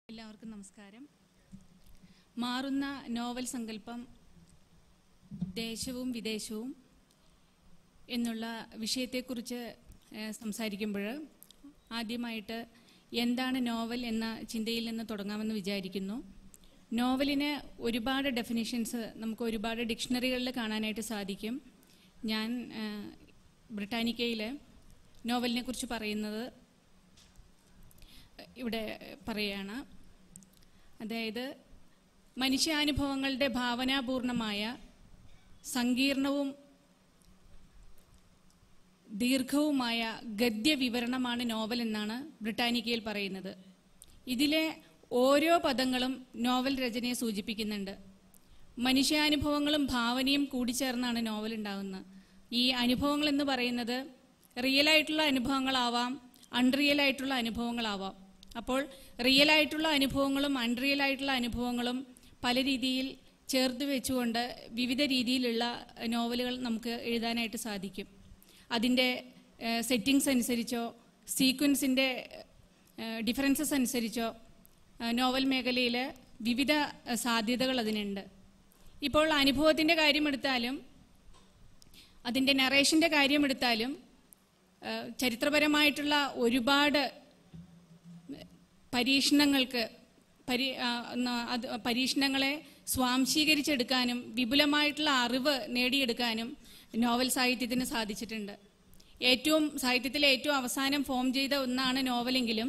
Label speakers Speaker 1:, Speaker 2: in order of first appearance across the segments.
Speaker 1: എല്ലാവർക്കും നമസ്കാരം മാറുന്ന നോവൽ സങ്കല്പം ദേശവും വിദേശവും എന്നുള്ള വിഷയത്തെക്കുറിച്ച് ഏഹ്, സംസാരിക്കുമ്പോൾ ആദ്യമായിട്ട് എന്താണ് നോവൽ എന്ന ചിന്തയിൽ നിന്ന് തുടങ്ങാമെന്ന് വിചാരിക്കുന്നു നോവലിന് ഒരുപാട് ഡെഫിനിഷൻസ് നമുക്ക് ഒരുപാട് ഡിക്ഷണറികളിൽ കാണാനായിട്ട് സാധിക്കും ഞാൻ ഏഹ്, ബ്രിട്ടാനിക്കയിൽ നോവലിനെ കുറിച്ച് പറയുന്നത് ഇവിടെ പറയുകയാണ് അതായത് മനുഷ്യാനുഭവങ്ങളുടെ ഭാവനാപൂർണമായ സങ്കീർണവും ദീർഘവുമായ ഗദ്യ വിവരണമാണ് നോവൽ എന്നാണ് ബ്രിട്ടാനിക്കയിൽ പറയുന്നത് ഇതിലെ ഓരോ പദങ്ങളും നോവൽ രചനയെ സൂചിപ്പിക്കുന്നുണ്ട് മനുഷ്യാനുഭവങ്ങളും ഭാവനയും കൂടിച്ചേർന്നാണ് നോവൽ ഉണ്ടാകുന്നത് ഈ അനുഭവങ്ങൾ എന്ന് പറയുന്നത് റിയൽ ആയിട്ടുള്ള അനുഭവങ്ങളാവാം അൺറിയൽ ആയിട്ടുള്ള അനുഭവങ്ങളാവാം അപ്പോൾ റിയൽ ആയിട്ടുള്ള അനുഭവങ്ങളും അൺറിയൽ ആയിട്ടുള്ള അനുഭവങ്ങളും പല രീതിയിൽ ചേർത്ത് വെച്ചുകൊണ്ട് വിവിധ രീതിയിലുള്ള നോവലുകൾ നമുക്ക് എഴുതാനായിട്ട് സാധിക്കും അതിൻ്റെ സെറ്റിങ്സ് അനുസരിച്ചോ സീക്വൻസിൻ്റെ ഡിഫറൻസസ് അനുസരിച്ചോ ഏഹ്, നോവൽ മേഖലയിൽ വിവിധ ഏഹ്, സാധ്യതകൾ അതിനുണ്ട് ഇപ്പോൾ അനുഭവത്തിൻ്റെ കാര്യമെടുത്താലും അതിൻ്റെ നറേഷൻ്റെ കാര്യമെടുത്താലും ഏഹ്, ചരിത്രപരമായിട്ടുള്ള ഒരുപാട് പരീക്ഷണങ്ങൾക്ക് പരി ആ, ന- അത് പരീക്ഷണങ്ങളെ സ്വാംശീകരിച്ചെടുക്കാനും വിപുലമായിട്ടുള്ള അറിവ് നേടിയെടുക്കാനും നോവൽ സാഹിത്യത്തിന് സാധിച്ചിട്ടുണ്ട് ഏറ്റവും സാഹിത്യത്തിലെ ഏറ്റവും അവസാനം ഫോം ചെയ്ത ഒന്നാണ് നോവലെങ്കിലും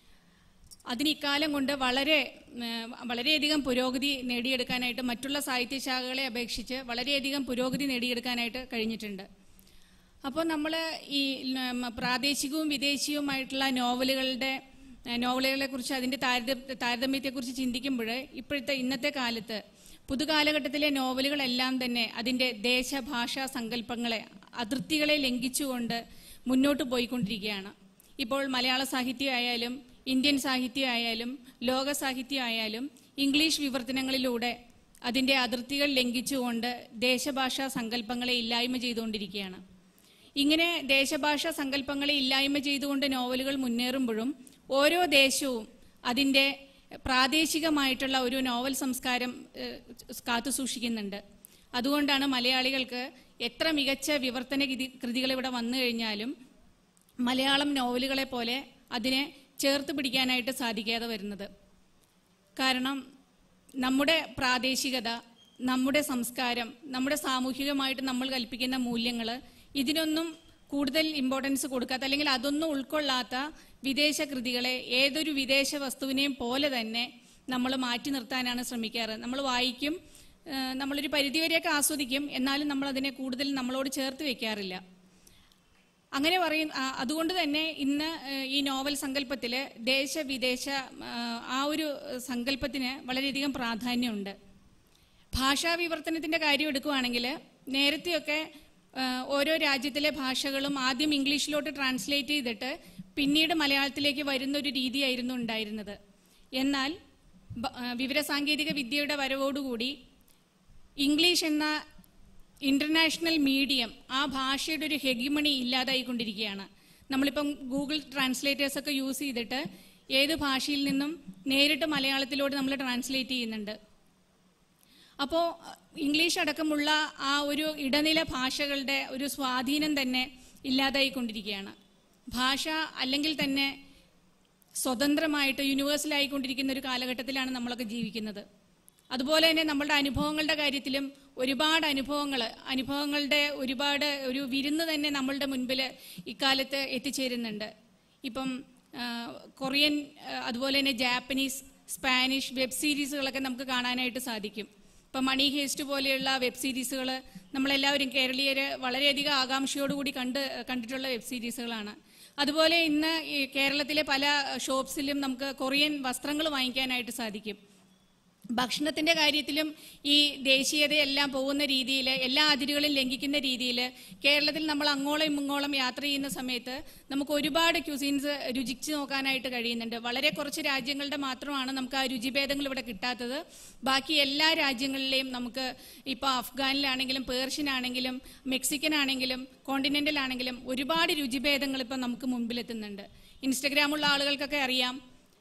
Speaker 1: അതിന് ഇക്കാലം കൊണ്ട് വളരെ ഏഹ്, വളരെയധികം പുരോഗതി നേടിയെടുക്കാനായിട്ട് മറ്റുള്ള സാഹിത്യശാഖകളെ അപേക്ഷിച്ച് വളരെയധികം പുരോഗതി നേടിയെടുക്കാനായിട്ട് കഴിഞ്ഞിട്ടുണ്ട് അപ്പോൾ നമ്മൾ ഈ ഉം, പ്രാദേശികവും വിദേശിയുമായിട്ടുള്ള നോവലുകളുടെ ഏഹ്, നോവലുകളെ കുറിച്ച് അതിന്റെ താരത- താരതമ്യത്തെക്കുറിച്ച് ചിന്തിക്കുമ്പോൾ ഇപ്പോഴത്തെ ഇന്നത്തെ കാലത്ത് പുതുകാലഘട്ടത്തിലെ നോവലുകളെല്ലാം തന്നെ അതിന്റെ ദേശഭാഷാ സങ്കല്പങ്ങളെ അതിർത്തികളെ ലംഘിച്ചുകൊണ്ട് മുന്നോട്ട് പോയിക്കൊണ്ടിരിക്കുകയാണ് ഇപ്പോൾ മലയാള സാഹിത്യമായാലും ഇന്ത്യൻ സാഹിത്യമായാലും ലോക സാഹിത്യമായാലും ഇംഗ്ലീഷ് വിവർത്തനങ്ങളിലൂടെ അതിന്റെ അതിർത്തികൾ ലംഘിച്ചുകൊണ്ട് ദേശഭാഷാ സങ്കല്പങ്ങളെ ഇല്ലായ്മ ചെയ്തുകൊണ്ടിരിക്കുകയാണ് ഇങ്ങനെ ദേശഭാഷാ സങ്കല്പങ്ങളെ ഇല്ലായ്മ ചെയ്തുകൊണ്ട് നോവലുകൾ മുന്നേറുമ്പോഴും ഓരോ ദേശവും അതിൻ്റെ പ്രാദേശികമായിട്ടുള്ള ഒരു നോവൽ സംസ്കാരം ഏഹ്, കാത്തു സൂക്ഷിക്കുന്നുണ്ട് അതുകൊണ്ടാണ് മലയാളികൾക്ക് എത്ര മികച്ച വിവർത്തന ഗതി- കൃതികൾ ഇവിടെ വന്നു കഴിഞ്ഞാലും മലയാളം നോവലുകളെ പോലെ അതിനെ ചേർത്ത് പിടിക്കാനായിട്ട് സാധിക്കാതെ വരുന്നത് കാരണം നമ്മുടെ പ്രാദേശികത നമ്മുടെ സംസ്കാരം നമ്മുടെ സാമൂഹികമായിട്ട് നമ്മൾ കൽപ്പിക്കുന്ന മൂല്യങ്ങൾ ഇതിനൊന്നും കൂടുതൽ ഇമ്പോർട്ടൻസ് കൊടുക്കാത്ത അല്ലെങ്കിൽ അതൊന്നും ഉൾക്കൊള്ളാത്ത വിദേശ കൃതികളെ ഏതൊരു വിദേശ വസ്തുവിനെയും പോലെ തന്നെ നമ്മൾ മാറ്റി നിർത്താനാണ് ശ്രമിക്കാറ് നമ്മൾ വായിക്കും ഏഹ് നമ്മളൊരു പരിധിവരെയൊക്കെ ആസ്വദിക്കും എന്നാലും നമ്മൾ അതിനെ കൂടുതൽ നമ്മളോട് ചേർത്ത് വെക്കാറില്ല അങ്ങനെ പറയും ആ, അതുകൊണ്ട് തന്നെ ഇന്ന് ഏഹ്, ഈ നോവൽ സങ്കല്പത്തിൽ ദേശവിദേശ ആ, ആ ഒരു സങ്കല്പത്തിന് വളരെയധികം പ്രാധാന്യമുണ്ട് ഭാഷാ വിവർത്തനത്തിന്റെ കാര്യം എടുക്കുകയാണെങ്കിൽ നേരത്തെയൊക്കെ ആ, ഓരോ രാജ്യത്തിലെ ഭാഷകളും ആദ്യം ഇംഗ്ലീഷിലോട്ട് ട്രാൻസ്ലേറ്റ് ചെയ്തിട്ട് പിന്നീട് മലയാളത്തിലേക്ക് വരുന്ന ഒരു രീതിയായിരുന്നു ഉണ്ടായിരുന്നത് എന്നാൽ ബ- ആ, വിവരസാങ്കേതിക വിദ്യയുടെ വരവോടുകൂടി ഇംഗ്ലീഷ് എന്ന ഇന്റർനാഷണൽ മീഡിയം ആ ഭാഷയുടെ ഒരു ഹെഗിമണി ഇല്ലാതായിക്കൊണ്ടിരിക്കുകയാണ് നമ്മളിപ്പം ഗൂഗിൾ ട്രാൻസ്ലേറ്റേഴ്സ് ഒക്കെ യൂസ് ചെയ്തിട്ട് ഏത് ഭാഷയിൽ നിന്നും നേരിട്ട് മലയാളത്തിലോട്ട് നമ്മൾ ട്രാൻസ്ലേറ്റ് ചെയ്യുന്നുണ്ട് അപ്പോൾ ഇംഗ്ലീഷ് അടക്കമുള്ള ആ ഒരു ഇടനില ഭാഷകളുടെ ഒരു സ്വാധീനം തന്നെ ഇല്ലാതായിക്കൊണ്ടിരിക്കുകയാണ് ഭാഷ അല്ലെങ്കിൽ തന്നെ സ്വതന്ത്രമായിട്ട് യൂണിവേഴ്സൽ ആയിക്കൊണ്ടിരിക്കുന്ന ഒരു കാലഘട്ടത്തിലാണ് നമ്മളൊക്കെ ജീവിക്കുന്നത് അതുപോലെ തന്നെ നമ്മളുടെ അനുഭവങ്ങളുടെ കാര്യത്തിലും ഒരുപാട് അനുഭവങ്ങൾ അനുഭവങ്ങളുടെ ഒരുപാട് ഒരു വിരുന്ന് തന്നെ നമ്മളുടെ മുൻപിൽ ഇക്കാലത്ത് എത്തിച്ചേരുന്നുണ്ട് ഇപ്പം ആ, കൊറിയൻ ആ, അതുപോലെ തന്നെ ജാപ്പനീസ് സ്പാനിഷ് വെബ് സീരീസുകളൊക്കെ നമുക്ക് കാണാനായിട്ട് സാധിക്കും ഇപ്പം മണി ഹേസ്റ്റ് പോലെയുള്ള വെബ് സീരീസുകൾ നമ്മളെല്ലാവരും കേരളീയര് വളരെയധികം ആകാംക്ഷയോടുകൂടി കണ്ട് കണ്ടിട്ടുള്ള വെബ് സീരീസുകളാണ് അതുപോലെ ഇന്ന് ഈ കേരളത്തിലെ പല ഷോപ്സിലും നമുക്ക് കൊറിയൻ വസ്ത്രങ്ങൾ വാങ്ങിക്കാനായിട്ട് സാധിക്കും ഭക്ഷണത്തിന്റെ കാര്യത്തിലും ഈ ദേശീയതയെല്ലാം പോകുന്ന രീതിയിൽ എല്ലാ അതിരുകളും ലംഘിക്കുന്ന രീതിയിൽ കേരളത്തിൽ നമ്മൾ അങ്ങോളം ഇങ്ങോളം യാത്ര ചെയ്യുന്ന സമയത്ത് നമുക്ക് ഒരുപാട് ക്യൂസീൻസ് രുചിച്ച് നോക്കാനായിട്ട് കഴിയുന്നുണ്ട് വളരെ കുറച്ച് രാജ്യങ്ങളുടെ മാത്രമാണ് നമുക്ക് ആ രുചിഭേദങ്ങൾ ഇവിടെ കിട്ടാത്തത് ബാക്കി എല്ലാ രാജ്യങ്ങളിലെയും നമുക്ക് ഇപ്പോൾ അഫ്ഗാനിലാണെങ്കിലും പേർഷ്യൻ ആണെങ്കിലും മെക്സിക്കൻ ആണെങ്കിലും കോണ്ടിനെന്റൽ ആണെങ്കിലും ഒരുപാട് രുചിഭേദങ്ങൾ ഇപ്പം നമുക്ക് മുമ്പിലെത്തുന്നുണ്ട് ഇൻസ്റ്റഗ്രാമുള്ള ആളുകൾക്കൊക്കെ അറിയാം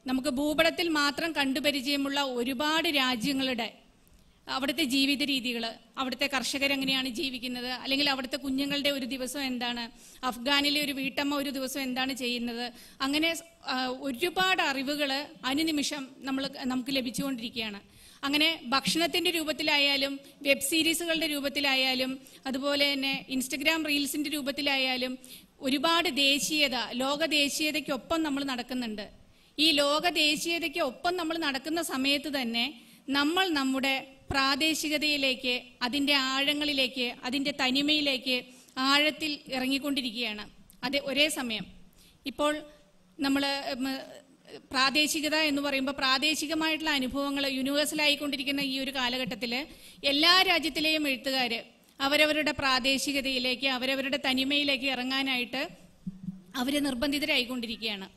Speaker 1: നമുക്ക് ഭൂപടത്തിൽ മാത്രം കണ്ടുപരിചയമുള്ള ഒരുപാട് രാജ്യങ്ങളുടെ അവിടുത്തെ ജീവിത രീതികൾ അവിടുത്തെ കർഷകർ എങ്ങനെയാണ് ജീവിക്കുന്നത് അല്ലെങ്കിൽ അവിടുത്തെ കുഞ്ഞുങ്ങളുടെ ഒരു ദിവസം എന്താണ് അഫ്ഗാനിലെ ഒരു വീട്ടമ്മ ഒരു ദിവസം എന്താണ് ചെയ്യുന്നത് അങ്ങനെ ആ, ഒരുപാട് അറിവുകൾ അനുനിമിഷം നമ്മൾ നമുക്ക് ലഭിച്ചുകൊണ്ടിരിക്കുകയാണ് അങ്ങനെ ഭക്ഷണത്തിന്റെ രൂപത്തിലായാലും വെബ് സീരീസുകളുടെ രൂപത്തിലായാലും അതുപോലെ തന്നെ ഇൻസ്റ്റഗ്രാം റീൽസിന്റെ രൂപത്തിലായാലും ഒരുപാട് ദേശീയത ലോക ദേശീയതയ്ക്കൊപ്പം നമ്മൾ നടക്കുന്നുണ്ട് ഈ ലോക ദേശീയതയ്ക്ക് ഒപ്പം നമ്മൾ നടക്കുന്ന സമയത്ത് തന്നെ നമ്മൾ നമ്മുടെ പ്രാദേശികതയിലേക്ക് അതിൻ്റെ ആഴങ്ങളിലേക്ക് അതിൻ്റെ തനിമയിലേക്ക് ആഴത്തിൽ ഇറങ്ങിക്കൊണ്ടിരിക്കുകയാണ് അത് ഒരേ സമയം ഇപ്പോൾ നമ്മൾ പ്രാദേശികത എന്ന് പറയുമ്പോൾ പ്രാദേശികമായിട്ടുള്ള അനുഭവങ്ങൾ യൂണിവേഴ്സൽ ആയിക്കൊണ്ടിരിക്കുന്ന ഈ ഒരു കാലഘട്ടത്തിൽ എല്ലാ രാജ്യത്തിലെയും എഴുത്തുകാർ അവരവരുടെ പ്രാദേശികതയിലേക്ക് അവരവരുടെ തനിമയിലേക്ക് ഇറങ്ങാനായിട്ട് അവർ നിർബന്ധിതരായിക്കൊണ്ടിരിക്കുകയാണ്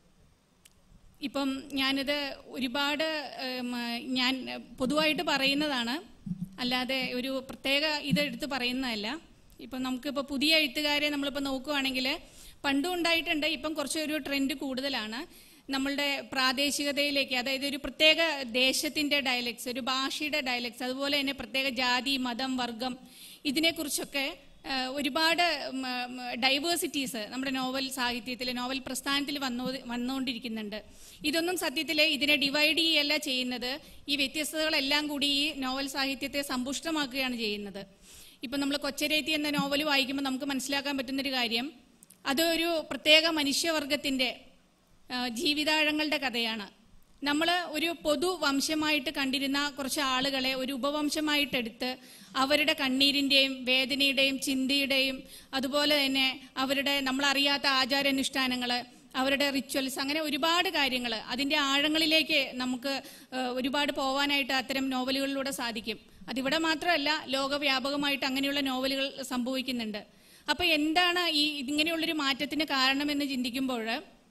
Speaker 1: ഇപ്പം ഞാനിത് ഒരുപാട് ഉം, ഞാൻ പൊതുവായിട്ട് പറയുന്നതാണ് അല്ലാതെ ഒരു പ്രത്യേക ഇത് എടുത്ത് പറയുന്നതല്ല ഇപ്പം നമുക്കിപ്പോൾ പുതിയ എഴുത്തുകാരെ നമ്മളിപ്പോൾ നോക്കുകയാണെങ്കിൽ പണ്ടും ഉണ്ടായിട്ടുണ്ട് ഇപ്പം കുറച്ചൊരു ട്രെൻഡ് കൂടുതലാണ് നമ്മളുടെ പ്രാദേശികതയിലേക്ക് അതായത് ഒരു പ്രത്യേക ദേശത്തിന്റെ ഡയലക്ട്സ് ഒരു ഭാഷയുടെ ഡയലക്ട്സ് അതുപോലെ തന്നെ പ്രത്യേക ജാതി മതം വർഗം ഇതിനെക്കുറിച്ചൊക്കെ ആ, ഒരുപാട് ഡൈവേഴ്സിറ്റീസ് നമ്മുടെ നോവൽ സാഹിത്യത്തിൽ നോവൽ പ്രസ്ഥാനത്തിൽ വന്നു വന്നുകൊണ്ടിരിക്കുന്നുണ്ട് ഇതൊന്നും സത്യത്തിൽ ഇതിനെ ഡിവൈഡ് ചെയ്യല്ല ചെയ്യുന്നത് ഈ വ്യത്യസ്തതകളെല്ലാം കൂടി ഈ നോവൽ സാഹിത്യത്തെ സമ്പുഷ്ടമാക്കുകയാണ് ചെയ്യുന്നത് ഇപ്പം നമ്മൾ കൊച്ചരേത്തി എന്ന നോവൽ വായിക്കുമ്പോൾ നമുക്ക് മനസ്സിലാക്കാൻ പറ്റുന്നൊരു കാര്യം അതൊരു പ്രത്യേക മനുഷ്യവർഗത്തിന്റെ ആ, ജീവിതാഴങ്ങളുടെ കഥയാണ് നമ്മൾ ഒരു പൊതു വംശമായിട്ട് കണ്ടിരുന്ന കുറച്ച് ആളുകളെ ഒരു ഉപവംശമായിട്ടെടുത്ത് അവരുടെ കണ്ണീരിന്റെയും വേദനയുടെയും ചിന്തയുടെയും അതുപോലെ തന്നെ അവരുടെ നമ്മളറിയാത്ത ആചാരാനുഷ്ഠാനങ്ങൾ അവരുടെ റിച്വൽസ് അങ്ങനെ ഒരുപാട് കാര്യങ്ങൾ അതിന്റെ ആഴങ്ങളിലേക്ക് നമുക്ക് ആ, ഒരുപാട് പോവാനായിട്ട് അത്തരം നോവലുകളിലൂടെ സാധിക്കും അതിവിടെ മാത്രമല്ല ലോകവ്യാപകമായിട്ട് അങ്ങനെയുള്ള നോവലുകൾ സംഭവിക്കുന്നുണ്ട് അപ്പൊ എന്താണ് ഈ ഇങ്ങനെയുള്ളൊരു മാറ്റത്തിന് കാരണമെന്ന് ചിന്തിക്കുമ്പോൾ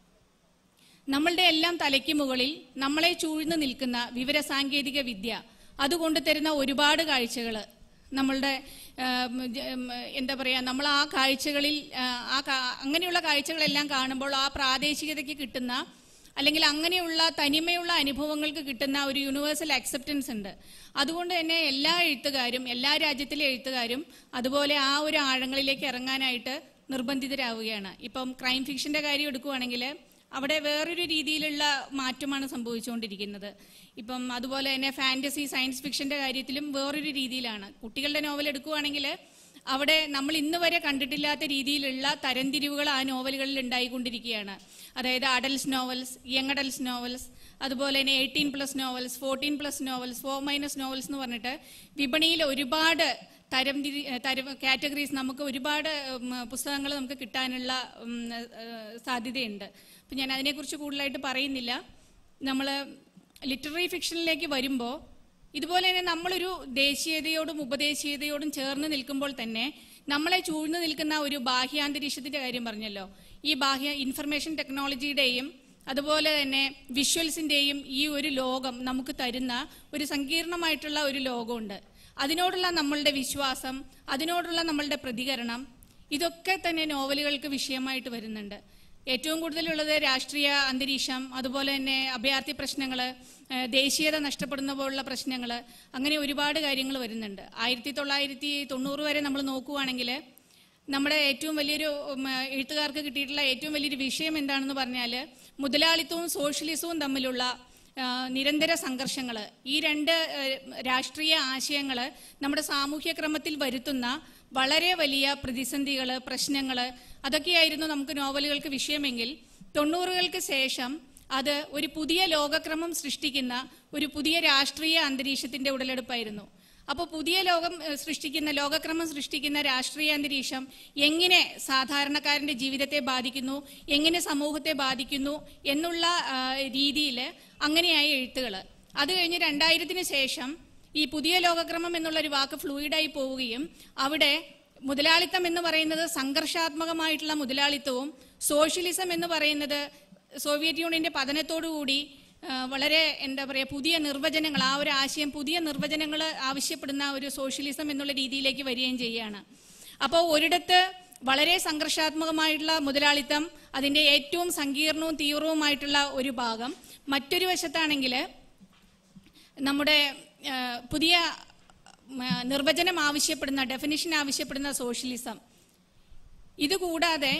Speaker 1: നമ്മളുടെ എല്ലാം തലയ്ക്ക് മുകളിൽ നമ്മളെ ചൂഴ്ന്നു നിൽക്കുന്ന വിവര സാങ്കേതിക വിദ്യ അതുകൊണ്ട് തരുന്ന ഒരുപാട് കാഴ്ചകൾ നമ്മളുടെ ആം, ജ- ഉം, എന്താ പറയുക നമ്മൾ ആ കാഴ്ചകളിൽ ആ, ആ കാ- അങ്ങനെയുള്ള കാഴ്ചകളെല്ലാം കാണുമ്പോൾ ആ പ്രാദേശികതയ്ക്ക് കിട്ടുന്ന അല്ലെങ്കിൽ അങ്ങനെയുള്ള തനിമയുള്ള അനുഭവങ്ങൾക്ക് കിട്ടുന്ന ഒരു യൂണിവേഴ്സൽ അക്സെപ്റ്റൻസ് ഉണ്ട് അതുകൊണ്ട് തന്നെ എല്ലാ എഴുത്തുകാരും എല്ലാ രാജ്യത്തിലെ എഴുത്തുകാരും അതുപോലെ ആ ഒരു ആഴങ്ങളിലേക്ക് ഇറങ്ങാനായിട്ട് നിർബന്ധിതരാവുകയാണ് ഇപ്പം ക്രൈം ഫിക്ഷന്റെ കാര്യം എടുക്കുവാണെങ്കിൽ അവിടെ വേറൊരു രീതിയിലുള്ള മാറ്റമാണ് സംഭവിച്ചുകൊണ്ടിരിക്കുന്നത് ഇപ്പം അതുപോലെ തന്നെ ഫാന്റസി സയൻസ് ഫിക്ഷന്റെ കാര്യത്തിലും വേറൊരു രീതിയിലാണ് കുട്ടികളുടെ നോവൽ എടുക്കുവാണെങ്കിൽ അവിടെ നമ്മൾ ഇന്ന് വരെ കണ്ടിട്ടില്ലാത്ത രീതിയിലുള്ള തരംതിരിവുകൾ ആ നോവലുകളിൽ ഉണ്ടായിക്കൊണ്ടിരിക്കുകയാണ് അതായത് adults novels young adults novels അതുപോലെ തന്നെ eighteen plus novels fourteen plus novels four minus novels എന്ന് പറഞ്ഞിട്ട് വിപണിയിൽ ഒരുപാട് തരം തിരി തരം കാറ്റഗറീസ് നമുക്ക് ഒരുപാട് പുസ്തകങ്ങൾ നമുക്ക് കിട്ടാനുള്ള ഉം, ഏഹ്, സാധ്യതയുണ്ട് അപ്പം ഞാൻ അതിനെക്കുറിച്ച് കൂടുതലായിട്ട് പറയുന്നില്ല നമ്മൾ ലിറ്റററി ഫിക്ഷനിലേക്ക് വരുമ്പോൾ ഇതുപോലെ തന്നെ നമ്മളൊരു ദേശീയതയോടും ഉപദേശീയതയോടും ചേർന്ന് നിൽക്കുമ്പോൾ തന്നെ നമ്മളെ ചൂഴ്ന്നു നിൽക്കുന്ന ഒരു ബാഹ്യാന്തരീക്ഷത്തിന്റെ കാര്യം പറഞ്ഞല്ലോ ഈ ബാഹ്യ ഇൻഫർമേഷൻ ടെക്നോളജിയുടെയും അതുപോലെ തന്നെ വിഷ്വൽസിന്റെയും ഈ ഒരു ലോകം നമുക്ക് തരുന്ന ഒരു സങ്കീർണമായിട്ടുള്ള ഒരു ലോകമുണ്ട് അതിനോടുള്ള നമ്മളുടെ വിശ്വാസം അതിനോടുള്ള നമ്മളുടെ പ്രതികരണം ഇതൊക്കെ തന്നെ നോവലുകൾക്ക് വിഷയമായിട്ട് വരുന്നുണ്ട് ഏറ്റവും കൂടുതലുള്ളത് രാഷ്ട്രീയ അന്തരീക്ഷം അതുപോലെ തന്നെ അഭയാർത്ഥി പ്രശ്നങ്ങൾ ദേശീയത നഷ്ടപ്പെടുന്ന പോലുള്ള പ്രശ്നങ്ങൾ അങ്ങനെ ഒരുപാട് കാര്യങ്ങൾ വരുന്നുണ്ട് ആയിരത്തി തൊള്ളായിരത്തി തൊണ്ണൂറ് വരെ നമ്മൾ നോക്കുവാണെങ്കിൽ നമ്മുടെ ഏറ്റവും വലിയൊരു ഉം, എഴുത്തുകാർക്ക് കിട്ടിയിട്ടുള്ള ഏറ്റവും വലിയൊരു വിഷയം എന്താണെന്ന് പറഞ്ഞാൽ മുതലാളിത്തവും സോഷ്യലിസവും തമ്മിലുള്ള ആ, നിരന്തര സംഘർഷങ്ങൾ ഈ രണ്ട് ആ, രാഷ്ട്രീയ ആശയങ്ങൾ നമ്മുടെ സാമൂഹ്യ ക്രമത്തിൽ വരുത്തുന്ന വളരെ വലിയ പ്രതിസന്ധികൾ പ്രശ്നങ്ങൾ അതൊക്കെയായിരുന്നു നമുക്ക് നോവലുകൾക്ക് വിഷയമെങ്കിൽ തൊണ്ണൂറുകൾക്ക് ശേഷം അത് ഒരു പുതിയ ലോകക്രമം സൃഷ്ടിക്കുന്ന ഒരു പുതിയ രാഷ്ട്രീയ അന്തരീക്ഷത്തിന്റെ ഉടലെടുപ്പായിരുന്നു അപ്പോൾ പുതിയ ലോകം ഏഹ്, സൃഷ്ടിക്കുന്ന ലോകക്രമം സൃഷ്ടിക്കുന്ന രാഷ്ട്രീയ അന്തരീക്ഷം എങ്ങനെ സാധാരണക്കാരന്റെ ജീവിതത്തെ ബാധിക്കുന്നു എങ്ങനെ സമൂഹത്തെ ബാധിക്കുന്നു എന്നുള്ള രീതിയിൽ അങ്ങനെയായി എഴുത്തുകൾ അത് കഴിഞ്ഞ് രണ്ടായിരത്തിന് ശേഷം ഈ പുതിയ ലോകക്രമം എന്നുള്ള ഒരു വാക്ക് ഫ്ലൂയിഡായി പോവുകയും അവിടെ മുതലാളിത്തം എന്ന് പറയുന്നത് സംഘർഷാത്മകമായിട്ടുള്ള മുതലാളിത്തവും സോഷ്യലിസം എന്ന് പറയുന്നത് സോവിയറ്റ് യൂണിയന്റെ പതനത്തോടുകൂടി ആ, വളരെ എന്താ പറയുക പുതിയ നിർവചനങ്ങൾ ആ ഒരു ആശയം പുതിയ നിർവചനങ്ങൾ ആവശ്യപ്പെടുന്ന ഒരു സോഷ്യലിസം എന്നുള്ള രീതിയിലേക്ക് വരികയും ചെയ്യുകയാണ് അപ്പോൾ ഒരിടത്ത് വളരെ സംഘർഷാത്മകമായിട്ടുള്ള മുതലാളിത്തം അതിന്റെ ഏറ്റവും സങ്കീർണവും തീവ്രവുമായിട്ടുള്ള ഒരു ഭാഗം മറ്റൊരു വശത്താണെങ്കിൽ നമ്മുടെ ആ, പുതിയ ഉം, ആ, നിർവചനം ആവശ്യപ്പെടുന്ന ഡെഫിനിഷൻ ആവശ്യപ്പെടുന്ന സോഷ്യലിസം ഇതുകൂടാതെ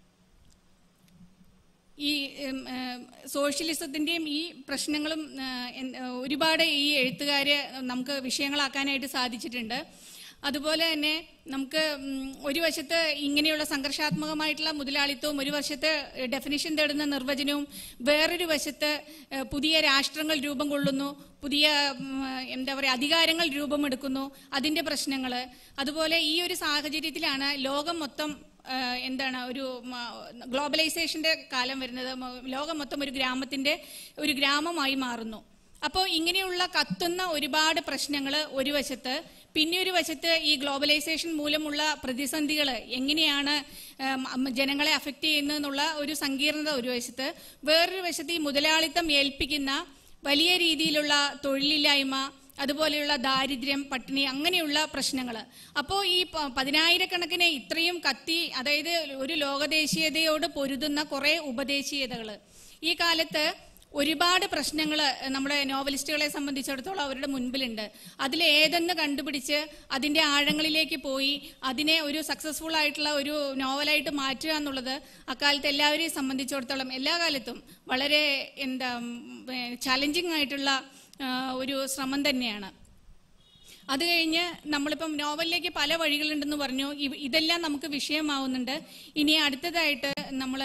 Speaker 1: ഈ ഉം, ആ, സോഷ്യലിസത്തിന്റെയും ഈ പ്രശ്നങ്ങളും ആ, എൻ- ആ, ഒരുപാട് ഈ എഴുത്തുകാര് നമുക്ക് വിഷയങ്ങളാക്കാനായിട്ട് സാധിച്ചിട്ടുണ്ട് അതുപോലെ തന്നെ നമുക്ക് ഉം, ഒരു വശത്ത് ഇങ്ങനെയുള്ള സംഘർഷാത്മകമായിട്ടുള്ള മുതലാളിത്തവും ഒരു വശത്ത് ഡെഫിനിഷൻ തേടുന്ന നിർവചനവും വേറൊരു വശത്ത് ഏഹ്, പുതിയ രാഷ്ട്രങ്ങൾ രൂപം കൊള്ളുന്നു പുതിയ ഉം, എന്താ പറയുക അധികാരങ്ങൾ രൂപമെടുക്കുന്നു അതിന്റെ പ്രശ്നങ്ങൾ അതുപോലെ ഈ ഒരു സാഹചര്യത്തിലാണ് ലോകം മൊത്തം ഏഹ്, എന്താണ് ഒരു ഗ്ലോബലൈസേഷന്റെ കാലം വരുന്നത് മ- ലോകം മൊത്തം ഒരു ഗ്രാമത്തിന്റെ ഒരു ഗ്രാമമായി മാറുന്നു അപ്പോൾ ഇങ്ങനെയുള്ള കത്തുന്ന ഒരുപാട് പ്രശ്നങ്ങൾ ഒരു വശത്ത് പിന്നെ ഒരു വശത്ത് ഈ ഗ്ലോബലൈസേഷൻ മൂലമുള്ള പ്രതിസന്ധികൾ എങ്ങനെയാണ് ഏം, അം- ജനങ്ങളെ അഫക്റ്റ് ചെയ്യുന്നതെന്നുള്ള ഒരു സങ്കീർണത ഒരു വശത്ത് വേറൊരു വശത്ത് ഈ മുതലാളിത്തം ഏൽപ്പിക്കുന്ന വലിയ രീതിയിലുള്ള തൊഴിലില്ലായ്മ അതുപോലെയുള്ള ദാരിദ്ര്യം പട്ടിണി അങ്ങനെയുള്ള പ്രശ്നങ്ങൾ അപ്പോൾ ഈ പ- പതിനായിരക്കണക്കിന് ഇത്രയും കത്തി അതായത് ഒരു ലോകദേശീയതയോട് പൊരുതുന്ന കുറെ ഉപദേശീയതകൾ ഈ കാലത്ത് ഒരുപാട് പ്രശ്നങ്ങൾ നമ്മുടെ നോവലിസ്റ്റുകളെ സംബന്ധിച്ചിടത്തോളം അവരുടെ മുൻപിലുണ്ട് അതിൽ ഏതെന്ന് കണ്ടുപിടിച്ച് അതിന്റെ ആഴങ്ങളിലേക്ക് പോയി അതിനെ ഒരു സക്സസ്ഫുൾ ആയിട്ടുള്ള ഒരു നോവലായിട്ട് മാറ്റുക എന്നുള്ളത് അക്കാലത്ത് എല്ലാവരെയും സംബന്ധിച്ചിടത്തോളം എല്ലാ കാലത്തും വളരെ എന്താ ചലഞ്ചിങ് ആയിട്ടുള്ള ആ, ഒരു ശ്രമം തന്നെയാണ് അത് കഴിഞ്ഞ് നമ്മളിപ്പം നോവലിലേക്ക് പല വഴികളുണ്ടെന്ന് പറഞ്ഞു ഇവ- ഇതെല്ലാം നമുക്ക് വിഷയമാവുന്നുണ്ട് ഇനി അടുത്തതായിട്ട് നമ്മൾ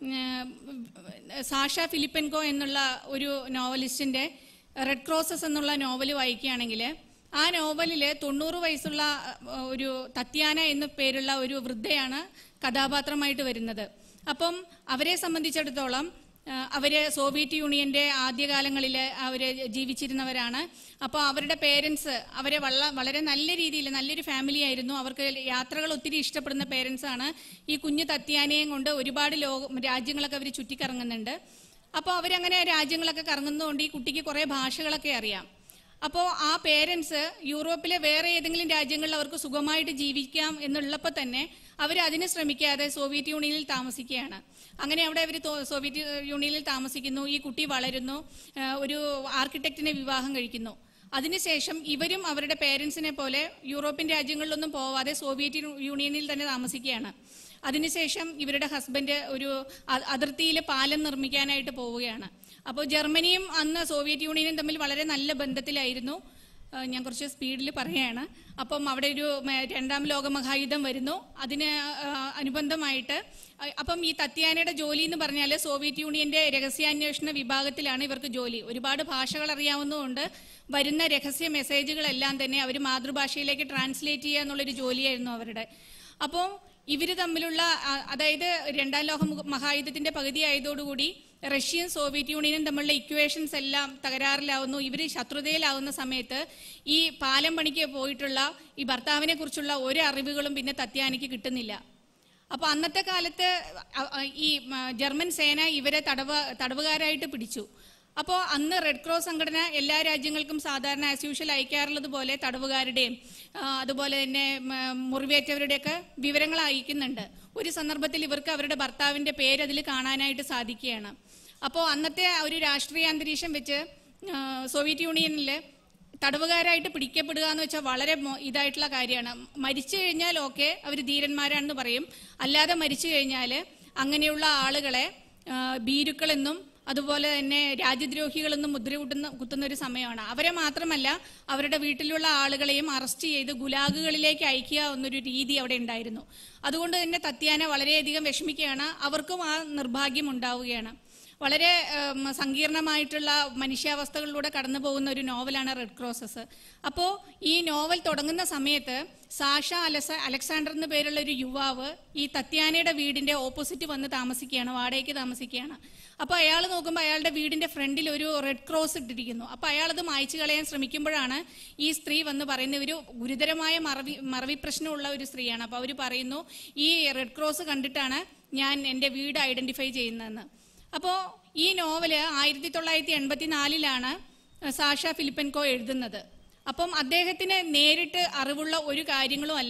Speaker 1: സാഷ ഫിലിപ്പൻകോ എന്നുള്ള ഒരു നോവലിസ്റ്റിന്റെ റെഡ് ക്രോസസ് എന്നുള്ള നോവൽ വായിക്കുകയാണെങ്കിൽ ആ നോവലിൽ തൊണ്ണൂറ് വയസ്സുള്ള അഹ്, ഒരു തത്യാന എന്ന പേരുള്ള ഒരു വൃദ്ധയാണ് കഥാപാത്രമായിട്ട് വരുന്നത് അപ്പം അവരെ സംബന്ധിച്ചിടത്തോളം ആ, അവര് സോവിയറ്റ് യൂണിയന്റെ ആദ്യകാലങ്ങളിൽ അവര് ജീവിച്ചിരുന്നവരാണ് അപ്പോൾ അവരുടെ പേരൻസ് അവരെ വള വളരെ നല്ല രീതിയിൽ നല്ലൊരു ഫാമിലി ആയിരുന്നു അവർക്ക് യാത്രകൾ ഒത്തിരി ഇഷ്ടപ്പെടുന്ന പേരൻസ് ആണ് ഈ കുഞ്ഞു തത്യാനയും കൊണ്ട് ഒരുപാട് ലോക രാജ്യങ്ങളൊക്കെ അവർ ചുറ്റിക്കറങ്ങുന്നുണ്ട് അപ്പോൾ അവരങ്ങനെ രാജ്യങ്ങളൊക്കെ കറങ്ങുന്നതുകൊണ്ട് ഈ കുട്ടിക്ക് കുറേ ഭാഷകളൊക്കെ അറിയാം അപ്പോൾ ആ പേരൻസ് യൂറോപ്പിലെ വേറെ ഏതെങ്കിലും രാജ്യങ്ങളിൽ അവർക്ക് സുഖമായിട്ട് ജീവിക്കാം എന്നുള്ളപ്പോൾ തന്നെ അവർ അതിന് ശ്രമിക്കാതെ സോവിയറ്റ് യൂണിയനിൽ താമസിക്കുകയാണ് അങ്ങനെ അവിടെ അവർ സോവിയറ്റ് യൂണിയനിൽ താമസിക്കുന്നു ഈ കുട്ടി വളരുന്നു ആ, ഒരു ആർക്കിടെക്റ്റിനെ വിവാഹം കഴിക്കുന്നു അതിനുശേഷം ഇവരും അവരുടെ പേരൻസിനെ പോലെ യൂറോപ്യൻ രാജ്യങ്ങളിലൊന്നും പോവാതെ സോവിയറ്റ് യൂണിയനിൽ തന്നെ താമസിക്കുകയാണ് അതിനുശേഷം ഇവരുടെ ഹസ്ബൻഡ് ഒരു അ- അതിർത്തിയിൽ പാലം നിർമ്മിക്കാനായിട്ട് പോവുകയാണ് അപ്പോൾ ജർമ്മനിയും അന്ന് സോവിയറ്റ് യൂണിയനും തമ്മിൽ വളരെ നല്ല ബന്ധത്തിലായിരുന്നു ആ, ഞാൻ കുറച്ച് സ്പീഡിൽ പറയുകയാണ് അപ്പം അവിടെ ഒരു മ, രണ്ടാം ലോക മഹായുദ്ധം വരുന്നു അതിന് ആ, അനുബന്ധമായിട്ട് ആ, അപ്പം ഈ തത്യാനയുടെ ജോലി എന്ന് പറഞ്ഞാൽ സോവിയറ്റ് യൂണിയന്റെ രഹസ്യാന്വേഷണ വിഭാഗത്തിലാണ് ഇവർക്ക് ജോലി ഒരുപാട് ഭാഷകൾ അറിയാവുന്നതുകൊണ്ട് വരുന്ന രഹസ്യ മെസ്സേജുകളെല്ലാം തന്നെ അവർ മാതൃഭാഷയിലേക്ക് ട്രാൻസ്ലേറ്റ് ചെയ്യുക എന്നുള്ളൊരു ജോലിയായിരുന്നു അവരുടെ അപ്പോൾ ഇവര് തമ്മിലുള്ള ആ, അതായത് രണ്ടാം ലോക മുഖ- മഹായുദ്ധത്തിന്റെ പകുതി ആയതോടുകൂടി റഷ്യയും സോവിയറ്റ് യൂണിയനും തമ്മിലുള്ള ഇക്വേഷൻസ് എല്ലാം തകരാറിലാവുന്നു ഇവര് ശത്രുതയിലാവുന്ന സമയത്ത് ഈ പാലം പണിക്ക് പോയിട്ടുള്ള ഈ ഭർത്താവിനെ കുറിച്ചുള്ള ഒരു അറിവുകളും പിന്നെ തത്യാനിക്ക് കിട്ടുന്നില്ല അപ്പൊ അന്നത്തെ കാലത്ത് അ- അ- ഈ മ, ജർമ്മൻ സേന ഇവരെ തടവ തടവുകാരായിട്ട് പിടിച്ചു അപ്പോൾ അന്ന് റെഡ് ക്രോസ് സംഘടന എല്ലാ രാജ്യങ്ങൾക്കും സാധാരണ ആസ് യൂഷ്വൽ അയക്കാറുള്ളത് പോലെ തടവുകാരുടെയും ആ, അതുപോലെ തന്നെ മ, മുറിവേറ്റവരുടെയൊക്കെ വിവരങ്ങൾ അയക്കുന്നുണ്ട് ഒരു സന്ദർഭത്തിൽ ഇവർക്ക് അവരുടെ ഭർത്താവിന്റെ പേര് അതിൽ കാണാനായിട്ട് സാധിക്കുകയാണ് അപ്പോൾ അന്നത്തെ ആ ഒരു രാഷ്ട്രീയ അന്തരീക്ഷം വെച്ച് ആ, സോവിയറ്റ് യൂണിയനിൽ തടവുകാരായിട്ട് പിടിക്കപ്പെടുക എന്ന് വെച്ചാൽ വളരെ മോ- ഇതായിട്ടുള്ള കാര്യമാണ് മരിച്ചു കഴിഞ്ഞാൽ ഓക്കെ അവർ ധീരന്മാരാണെന്ന് പറയും അല്ലാതെ മരിച്ചു കഴിഞ്ഞാൽ അങ്ങനെയുള്ള ആളുകളെ ആ, ഭീരുക്കളെന്നും അതുപോലെ തന്നെ രാജ്യദ്രോഹികളെന്നും മുദ്ര കുട്ടുന്ന കുത്തുന്ന ഒരു സമയമാണ് അവരെ മാത്രമല്ല അവരുടെ വീട്ടിലുള്ള ആളുകളെയും അറസ്റ്റ് ചെയ്ത് ഗുലാഗുകളിലേക്ക് അയക്കുക എന്നൊരു രീതി അവിടെ ഉണ്ടായിരുന്നു അതുകൊണ്ട് തന്നെ തത്യാന വളരെയധികം വിഷമിക്കുകയാണ് അവർക്കും ആ നിർഭാഗ്യം ഉണ്ടാവുകയാണ് വളരെ ഉം, സങ്കീർണമായിട്ടുള്ള മനുഷ്യാവസ്ഥകളിലൂടെ കടന്നു പോകുന്ന ഒരു നോവലാണ് റെഡ് ക്രോസസ് അപ്പോൾ ഈ നോവൽ തുടങ്ങുന്ന സമയത്ത് സാഷ അലസ അലക്സാണ്ടർ എന്ന പേരുള്ള ഒരു യുവാവ് ഈ തത്യാനയുടെ വീടിന്റെ ഓപ്പോസിറ്റ് വന്ന് താമസിക്കുകയാണ് വാടകയ്ക്ക് താമസിക്കുകയാണ് അപ്പോൾ അയാൾ നോക്കുമ്പോൾ അയാളുടെ വീടിന്റെ ഫ്രണ്ടിൽ ഒരു റെഡ് ക്രോസ് ഇട്ടിരിക്കുന്നു അപ്പോൾ അയാൾ അത് മായ്ച്ചു കളയാൻ ശ്രമിക്കുമ്പോഴാണ് ഈ സ്ത്രീ വന്ന് പറയുന്ന ഒരു ഗുരുതരമായ മറവി മറവി പ്രശ്നമുള്ള ഒരു സ്ത്രീയാണ് അപ്പോൾ അവർ പറയുന്നു ഈ റെഡ് ക്രോസ് കണ്ടിട്ടാണ് ഞാൻ എൻ്റെ വീട് ഐഡന്റിഫൈ ചെയ്യുന്നതെന്ന് അപ്പോൾ ഈ നോവല് ആയിരത്തി തൊള്ളായിരത്തി എൺപത്തിനാലിലാണ് സാഷ ഫിലിപ്പൻകോ എഴുതുന്നത് അപ്പം അദ്ദേഹത്തിന് നേരിട്ട് അറിവുള്ള ഒരു കാര്യങ്ങളും അല്ല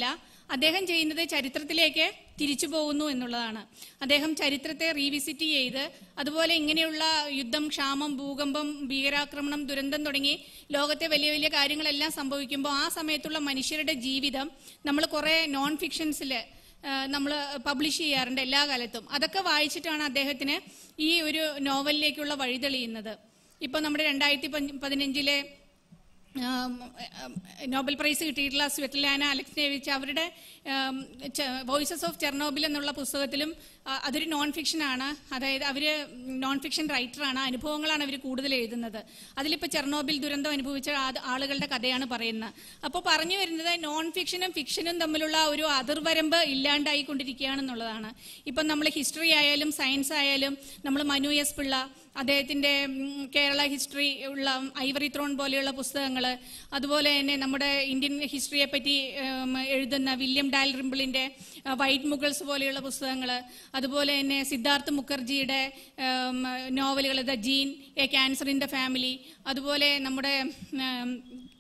Speaker 1: അദ്ദേഹം ചെയ്യുന്നത് ചരിത്രത്തിലേക്ക് തിരിച്ചു പോകുന്നു എന്നുള്ളതാണ് അദ്ദേഹം ചരിത്രത്തെ റീവിസിറ്റ് ചെയ്ത് അതുപോലെ ഇങ്ങനെയുള്ള യുദ്ധം ക്ഷാമം ഭൂകമ്പം ഭീകരാക്രമണം ദുരന്തം തുടങ്ങി ലോകത്തെ വലിയ വലിയ കാര്യങ്ങളെല്ലാം സംഭവിക്കുമ്പോൾ ആ സമയത്തുള്ള മനുഷ്യരുടെ ജീവിതം നമ്മൾ കുറേ നോൺ ഫിക്ഷൻസിൽ നമ്മൾ പബ്ലിഷ് ചെയ്യാറുണ്ട് എല്ലാ കാലത്തും അതൊക്കെ വായിച്ചിട്ടാണ് അദ്ദേഹത്തിന് ഈ ഒരു നോവലിലേക്കുള്ള വഴി തെളിയുന്നത് ഇപ്പൊ നമ്മുടെ രണ്ടായിരത്തി പതിനഞ്ചിലെ ആം, ആം, നോബൽ പ്രൈസ് കിട്ടിയിട്ടുള്ള സ്വെറ്റ്ലാന അലക്സ്നേവിച്ച് അവരുടെ വോയിസസ് ഓഫ് ചെർണോബിൽ എന്നുള്ള പുസ്തകത്തിലും ആ, അതൊരു നോൺ ഫിക്ഷനാണ് അതായത് അവർ നോൺ ഫിക്ഷൻ റൈറ്ററാണ് അനുഭവങ്ങളാണ് അവർ കൂടുതൽ എഴുതുന്നത് അതിലിപ്പോൾ ചെർണോബിൽ ദുരന്തം അനുഭവിച്ച ആ- ആളുകളുടെ കഥയാണ് പറയുന്നത് അപ്പോൾ പറഞ്ഞു വരുന്നത് നോൺ ഫിക്ഷനും ഫിക്ഷനും തമ്മിലുള്ള ഒരു അതിർവരമ്പ് ഇല്ലാണ്ടായിക്കൊണ്ടിരിക്കുകയാണെന്നുള്ളതാണ് ഇപ്പം നമ്മൾ ഹിസ്റ്ററി ആയാലും സയൻസ് ആയാലും നമ്മൾ മനു എസ് പിള്ള അദ്ദേഹത്തിന്റെ ഉം, കേരള ഹിസ്റ്ററി ഉള്ള ഐവറി ത്രോൺ പോലെയുള്ള പുസ്തകങ്ങൾ അതുപോലെ തന്നെ നമ്മുടെ ഇന്ത്യൻ ഹിസ്റ്ററിയെ പറ്റി ഉം, എഴുതുന്ന വില്യം ഡാൽ റിംബിളിന്റെ വൈറ്റ് മുഗൾസ് പോലെയുള്ള പുസ്തകങ്ങൾ അതുപോലെ തന്നെ സിദ്ധാർത്ഥ് മുഖർജിയുടെ നോവലുകൾ the gene a cancer in the family അതുപോലെ നമ്മുടെ ഉം,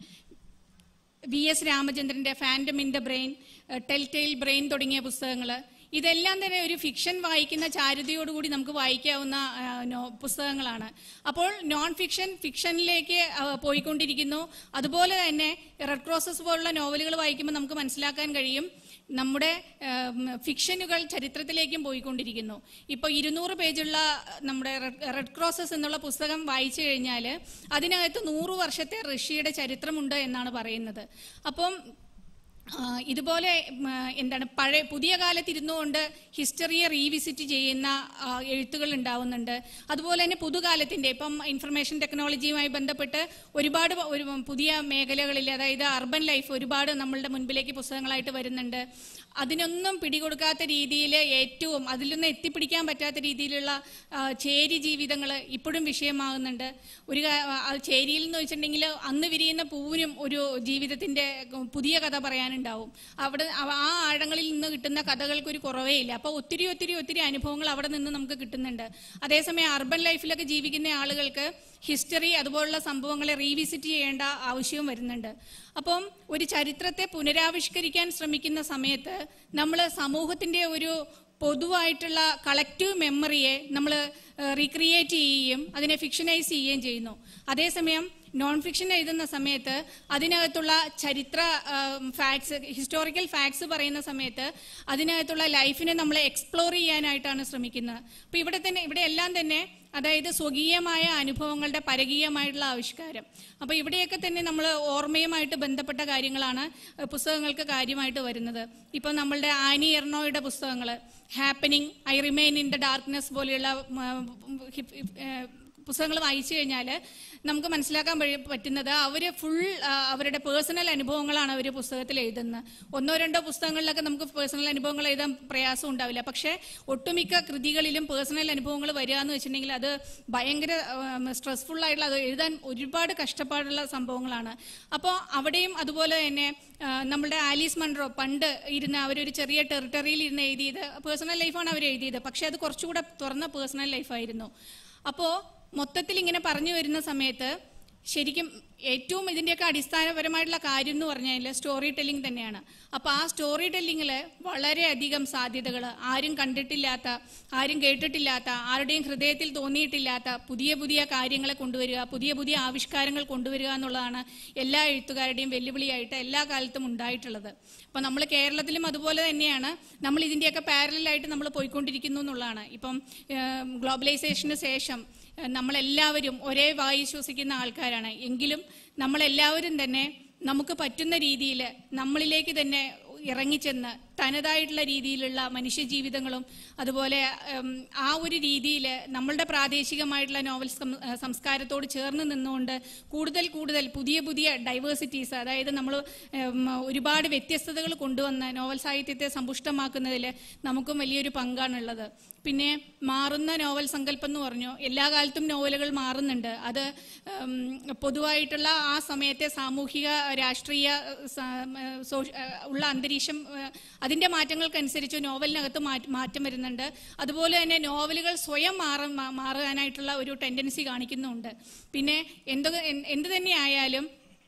Speaker 1: വി എസ് രാമചന്ദ്രന്റെ phantom in the brain tell tale brain തുടങ്ങിയ പുസ്തകങ്ങൾ ഇതെല്ലാം തന്നെ ഒരു ഫിക്ഷൻ വായിക്കുന്ന ചാരുതയോടുകൂടി നമുക്ക് വായിക്കാവുന്ന ആ, നോ- പുസ്തകങ്ങളാണ് അപ്പോൾ നോൺ ഫിക്ഷൻ ഫിക്ഷനിലേക്ക് ആ, പോയിക്കൊണ്ടിരിക്കുന്നു അതുപോലെ തന്നെ റെഡ് ക്രോസസ് പോലുള്ള നോവലുകൾ വായിക്കുമ്പോൾ നമുക്ക് മനസ്സിലാക്കാൻ കഴിയും നമ്മുടെ ഉം, ഫിക്ഷനുകൾ ചരിത്രത്തിലേക്കും പോയിക്കൊണ്ടിരിക്കുന്നു ഇപ്പോൾ ഇരുന്നൂറ് പേജുള്ള നമ്മുടെ റെഡ് റെഡ് ക്രോസസ് എന്നുള്ള പുസ്തകം വായിച്ചു കഴിഞ്ഞാൽ അതിനകത്ത് നൂറ് വർഷത്തെ റഷ്യയുടെ ചരിത്രമുണ്ട് എന്നാണ് പറയുന്നത് അപ്പം ആ, ഇതുപോലെ ഉം, എന്താണ് പഴയ പുതിയ കാലത്ത് ഇരുന്നുകൊണ്ട് ഹിസ്റ്ററിയെ റീവിസിറ്റ് ചെയ്യുന്ന ആ, എഴുത്തുകൾ ഉണ്ടാവുന്നുണ്ട് അതുപോലെ തന്നെ പുതുകാലത്തിന്റെ ഇപ്പം ഇൻഫർമേഷൻ ടെക്നോളജിയുമായി ബന്ധപ്പെട്ട് ഒരുപാട് പ- ഒരു പുതിയ മേഖലകളിൽ അതായത് അർബൻ ലൈഫ് ഒരുപാട് നമ്മളുടെ മുൻപിലേക്ക് പുസ്തകങ്ങളായിട്ട് വരുന്നുണ്ട് അതിനൊന്നും പിടികൊടുക്കാത്ത രീതിയിൽ ഏറ്റവും അതിലൊന്നും എത്തിപ്പിടിക്കാൻ പറ്റാത്ത രീതിയിലുള്ള ആ, ചേരി ജീവിതങ്ങൾ ഇപ്പോഴും വിഷയമാകുന്നുണ്ട് ഒരു കാ- ആ, ചേരിയിൽ എന്ന് വെച്ചിട്ടുണ്ടെങ്കിൽ അന്ന് വിരിയുന്ന പൂവിനും ഒരു ജീവിതത്തിന്റെ പുതിയ കഥ പറയാനുണ്ടാവും അവിടെ അവ- ആ ആഴങ്ങളിൽ നിന്ന് കിട്ടുന്ന കഥകൾക്ക് ഒരു കുറവേ ഇല്ല അപ്പോൾ ഒത്തിരി ഒത്തിരി ഒത്തിരി അനുഭവങ്ങൾ അവിടെ നിന്ന് നമുക്ക് കിട്ടുന്നുണ്ട് അതേസമയം അർബൻ ലൈഫിലൊക്കെ ജീവിക്കുന്ന ആളുകൾക്ക് ഹിസ്റ്ററി അതുപോലുള്ള സംഭവങ്ങളെ റീവിസിറ്റ് ചെയ്യേണ്ട ആവശ്യവും വരുന്നുണ്ട് അപ്പം ഒരു ചരിത്രത്തെ പുനരാവിഷ്കരിക്കാൻ ശ്രമിക്കുന്ന സമയത്ത് നമ്മൾ സമൂഹത്തിന്റെ ഒരു പൊതുവായിട്ടുള്ള കളക്റ്റീവ് മെമ്മറിയെ നമ്മൾ റീക്രിയേറ്റ് ചെയ്യുകയും അതിനെ ഫിക്ഷനൈസ് ചെയ്യുകയും ചെയ്യുന്നു അതേസമയം നോൺ ഫിക്ഷൻ എഴുതുന്ന സമയത്ത് അതിനകത്തുള്ള ചരിത്ര ഫാക്ട്സ് ഹിസ്റ്റോറിക്കൽ ഫാക്ട്സ് പറയുന്ന സമയത്ത് അതിനകത്തുള്ള ലൈഫിനെ നമ്മൾ എക്സ്പ്ലോർ ചെയ്യാനായിട്ടാണ് ശ്രമിക്കുന്നത് അപ്പൊ ഇവിടെ തന്നെ ഇവിടെ എല്ലാം തന്നെ അതായത് സ്വകീയമായ അനുഭവങ്ങളുടെ പരകീയമായിട്ടുള്ള ആവിഷ്കാരം അപ്പൊ ഇവിടെയൊക്കെ തന്നെ നമ്മൾ ഓർമ്മയുമായിട്ട് ബന്ധപ്പെട്ട കാര്യങ്ങളാണ് ഏഹ്, പുസ്തകങ്ങൾക്ക് കാര്യമായിട്ട് വരുന്നത് ഇപ്പൊ നമ്മളുടെ ആനി എർണോയുടെ പുസ്തകങ്ങൾ happening I remain in the darkness പോലെയുള്ള പുസ്തകങ്ങൾ വായിച്ചു കഴിഞ്ഞാൽ നമുക്ക് മനസ്സിലാക്കാൻ വഴി- പറ്റുന്നത് അവർ ഫുൾ അവരുടെ പേഴ്സണൽ അനുഭവങ്ങളാണ് അവർ പുസ്തകത്തിൽ എഴുതുന്നത് ഒന്നോ രണ്ടോ പുസ്തകങ്ങളിലൊക്കെ നമുക്ക് പേഴ്സണൽ അനുഭവങ്ങൾ എഴുതാൻ പ്രയാസം ഉണ്ടാവില്ല പക്ഷേ ഒട്ടുമിക്ക കൃതികളിലും പേഴ്സണൽ അനുഭവങ്ങൾ വരിക എന്ന് വെച്ചിട്ടുണ്ടെങ്കിൽ അത് ഭയങ്കര സ്ട്രെസ്ഫുൾ ആയിട്ടുള്ള അത് എഴുതാൻ ഒരുപാട് കഷ്ടപ്പാടുള്ള സംഭവങ്ങളാണ് അപ്പോൾ അവിടെയും അതുപോലെ തന്നെ ആ, നമ്മുടെ ആലീസ് മൺറോ പണ്ട് ഇരുന്ന് അവരൊരു ചെറിയ ടെറിട്ടറിയിൽ ഇരുന്ന് എഴുതിയത് പേഴ്സണൽ ലൈഫാണ് അവർ എഴുതിയത് പക്ഷെ അത് കുറച്ചുകൂടെ തുറന്ന പേഴ്സണൽ ലൈഫായിരുന്നു അപ്പോൾ മൊത്തത്തിൽ ഇങ്ങനെ പറഞ്ഞു വരുന്ന സമയത്ത് ശരിക്കും ഏറ്റവും ഇതിന്റെയൊക്കെ അടിസ്ഥാനപരമായിട്ടുള്ള കാര്യം എന്ന് പറഞ്ഞാൽ സ്റ്റോറി ടെല്ലിംഗ് തന്നെയാണ് അപ്പൊ ആ സ്റ്റോറി ടെല്ലിങ്ങിൽ വളരെയധികം സാധ്യതകൾ ആരും കണ്ടിട്ടില്ലാത്ത ആരും കേട്ടിട്ടില്ലാത്ത ആരുടെയും ഹൃദയത്തിൽ തോന്നിയിട്ടില്ലാത്ത പുതിയ പുതിയ കാര്യങ്ങളെ കൊണ്ടുവരിക പുതിയ പുതിയ ആവിഷ്കാരങ്ങൾ കൊണ്ടുവരിക എന്നുള്ളതാണ് എല്ലാ എഴുത്തുകാരുടെയും വെല്ലുവിളിയായിട്ട് എല്ലാ കാലത്തും ഉണ്ടായിട്ടുള്ളത് അപ്പൊ നമ്മൾ കേരളത്തിലും അതുപോലെ തന്നെയാണ് നമ്മൾ ഇതിന്റെയൊക്കെ പാരലായിട്ട് നമ്മൾ പോയിക്കൊണ്ടിരിക്കുന്നു എന്നുള്ളതാണ് ഇപ്പം ഗ്ലോബലൈസേഷന് ശേഷം ഏഹ് നമ്മളെല്ലാവരും ഒരേ വായു ശ്വസിക്കുന്ന ആൾക്കാരാണ് എങ്കിലും നമ്മളെല്ലാവരും തന്നെ നമുക്ക് പറ്റുന്ന രീതിയിൽ നമ്മളിലേക്ക് തന്നെ ഇറങ്ങിച്ചെന്ന് തനതായിട്ടുള്ള രീതിയിലുള്ള മനുഷ്യജീവിതങ്ങളും അതുപോലെ ഉം, ആ ഒരു രീതിയിൽ നമ്മളുടെ പ്രാദേശികമായിട്ടുള്ള നോവൽ സം- ഏഹ് സംസ്കാരത്തോട് ചേർന്ന് നിന്നുകൊണ്ട് കൂടുതൽ കൂടുതൽ പുതിയ പുതിയ ഡൈവേഴ്സിറ്റീസ് അതായത് നമ്മൾ ഒരുപാട് വ്യത്യസ്തതകൾ കൊണ്ടുവന്ന് നോവൽ സാഹിത്യത്തെ സമ്പുഷ്ടമാക്കുന്നതിൽ നമുക്കും വലിയൊരു പങ്കാണുള്ളത് പിന്നെ മാറുന്ന നോവൽ സങ്കല്പം എന്ന് പറഞ്ഞു എല്ലാ കാലത്തും നോവലുകൾ മാറുന്നുണ്ട് അത് ഉം, പൊതുവായിട്ടുള്ള ആ സമയത്തെ സാമൂഹിക രാഷ്ട്രീയ സ- ഏഹ് സോഷ്യ- ഏഹ് ഉള്ള അന്തരീക്ഷം ഏഹ് അതിന്റെ മാറ്റങ്ങൾക്കനുസരിച്ച് നോവലിനകത്ത് മാറ്റ- മാറ്റം വരുന്നുണ്ട് അതുപോലെ തന്നെ നോവലുകൾ സ്വയം മാറ മാ- മാറാനായിട്ടുള്ള ഒരു ടെൻഡൻസി കാണിക്കുന്നുണ്ട് പിന്നെ എന്ത് എന്ത് തന്നെ ആയാലും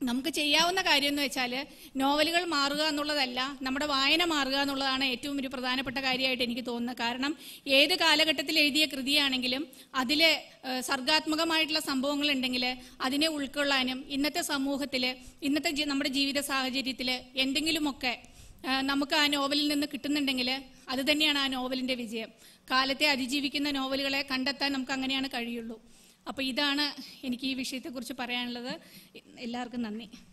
Speaker 1: നമുക്ക് ചെയ്യാവുന്ന കാര്യം എന്ന് വെച്ചാൽ നോവലുകൾ മാറുക എന്നുള്ളതല്ല നമ്മുടെ വായന മാറുക എന്നുള്ളതാണ് ഏറ്റവും ഒരു പ്രധാനപ്പെട്ട കാര്യമായിട്ട് എനിക്ക് തോന്നുന്നത് കാരണം ഏത് കാലഘട്ടത്തിൽ എഴുതിയ കൃതിയാണെങ്കിലും അതിൽ സർഗാത്മകമായിട്ടുള്ള സംഭവങ്ങൾ ഉണ്ടെങ്കിൽ അതിനെ ഉൾക്കൊള്ളാനും ഇന്നത്തെ സമൂഹത്തിൽ ഇന്നത്തെ ജി- നമ്മുടെ ജീവിത സാഹചര്യത്തിൽ എന്തെങ്കിലുമൊക്കെ ആ, നമുക്ക് ആ നോവലിൽ നിന്ന് കിട്ടുന്നുണ്ടെങ്കിൽ അത് തന്നെയാണ് ആ നോവലിന്റെ വിജയം കാലത്തെ അതിജീവിക്കുന്ന നോവലുകളെ കണ്ടെത്താൻ നമുക്ക് അങ്ങനെയാണ് കഴിയുള്ളൂ അപ്പോൾ ഇതാണ് എനിക്ക് ഈ വിഷയത്തെക്കുറിച്ച് പറയാനുള്ളത് എല്ലാവർക്കും നന്ദി